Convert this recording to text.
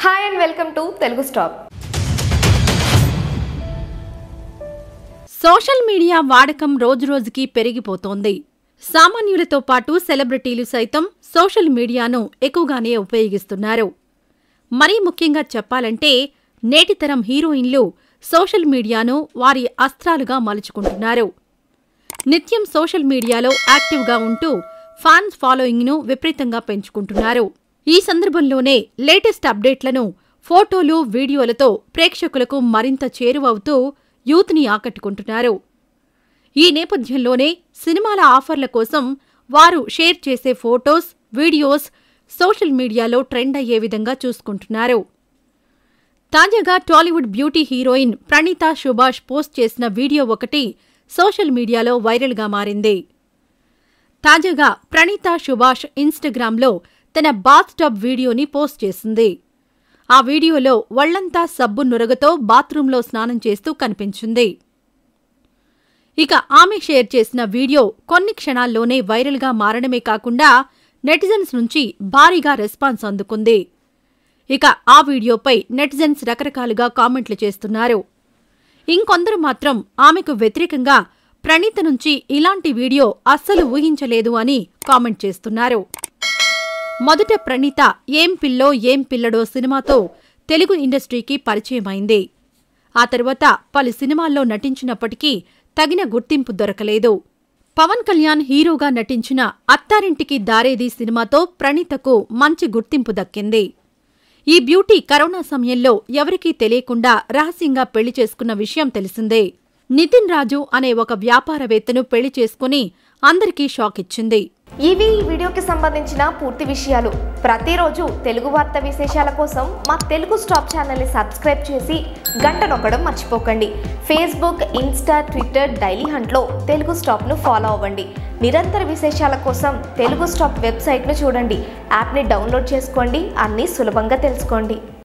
hi and welcome to Telugu stop social media వాడకం రోజురోజుకి పెరిగిపోతోంది సామాన్యులతో పాటు సెలబ్రిటీలు సైతం సోషల్ మీడియాను ఎక్కువగానే ఉపయోగిస్తున్నారు మరీ ముఖ్యంగా చెప్పాలంటే నేటితరం హీరోయిన్లు సోషల్ మీడియాను వారి అస్త్రాలుగా మలుచుకుంటున్నారు నిత్యం సోషల్ మీడియాలో యాక్టివ్గా ఉంటూ ఫ్యాన్స్ ఫాలోయింగ్ను విపరీతంగా పెంచుకుంటున్నారు ఈ సందర్భంలోనే లేటెస్ట్ అప్డేట్లను ఫోటోలు వీడియోలతో ప్రేక్షకులకు మరింత చేరువవుతూ యూత్ని ఆకట్టుకుంటున్నారు ఈ నేపథ్యంలోనే సినిమాల ఆఫర్ల కోసం వారు షేర్ చేసే ఫోటోస్ వీడియోస్ సోషల్ మీడియాలో ట్రెండ్ అయ్యే విధంగా చూసుకుంటున్నారు తాజాగా Tollywood beauty heroine Pranitha Subhash post చేసిన వీడియో ఒకటి సోషల్ మీడియాలో వైరల్గా మారింది తాజాగా ప్రణీత సుభాష్ ఇన్స్టాగ్రామ్లో తన బాత్ టబ్ వీడియోని పోస్ట్ చేసింది ఆ వీడియోలో ఒళ్లంతా సబ్బు నురగతో బాత్రూంలో స్నానం చేస్తూ కనిపించింది ఇక ఆమె షేర్ చేసిన వీడియో కొన్ని క్షణాల్లోనే వైరల్గా మారడమే కాకుండా నెటిజన్స్ నుంచి భారీగా రెస్పాన్స్ అందుకుంది ఇక ఆ వీడియోపై నెటిజన్స్ రకరకాలుగా కామెంట్లు చేస్తున్నారు ఇంకొందరు మాత్రం ఆమెకు వ్యతిరేకంగా ప్రణీత నుంచి ఇలాంటి వీడియో అస్సలు ఊహించలేదు అని కామెంట్ చేస్తున్నారు మొదట ప్రణీత ఏం పిల్లో ఏం పిల్లడో సినిమాతో తెలుగు ఇండస్ట్రీకి పరిచయమైంది ఆ తర్వాత పలు సినిమాల్లో నటించినప్పటికీ తగిన గుర్తింపు దొరకలేదు పవన్ కళ్యాణ్ హీరోగా నటించిన అత్తారింటికి దారేది సినిమాతో ప్రణీతకు మంచి గుర్తింపు దక్కింది ఈ బ్యూటీ కరోనా సమయంలో ఎవరికీ తెలియకుండా రహస్యంగా పెళ్లి చేసుకున్న విషయం తెలిసిందే నితిన్ రాజు అనే ఒక వ్యాపారవేత్తను పెళ్లి చేసుకుని అందరికీ షాక్ ఇచ్చింది ఇవి ఈ వీడియోకి సంబంధించిన పూర్తి విషయాలు ప్రతిరోజు తెలుగు వార్త విశేషాల కోసం మా తెలుగు స్టాప్ ఛానల్ని సబ్స్క్రైబ్ చేసి గంట నొక్కడం మర్చిపోకండి ఫేస్బుక్ ఇన్స్టా ట్విట్టర్ డైలీ హంట్లో తెలుగు స్టాప్ను ఫాలో అవ్వండి నిరంతర విశేషాల కోసం తెలుగు స్టాప్ వెబ్సైట్ను చూడండి యాప్ని డౌన్లోడ్ చేసుకోండి అన్నీ సులభంగా తెలుసుకోండి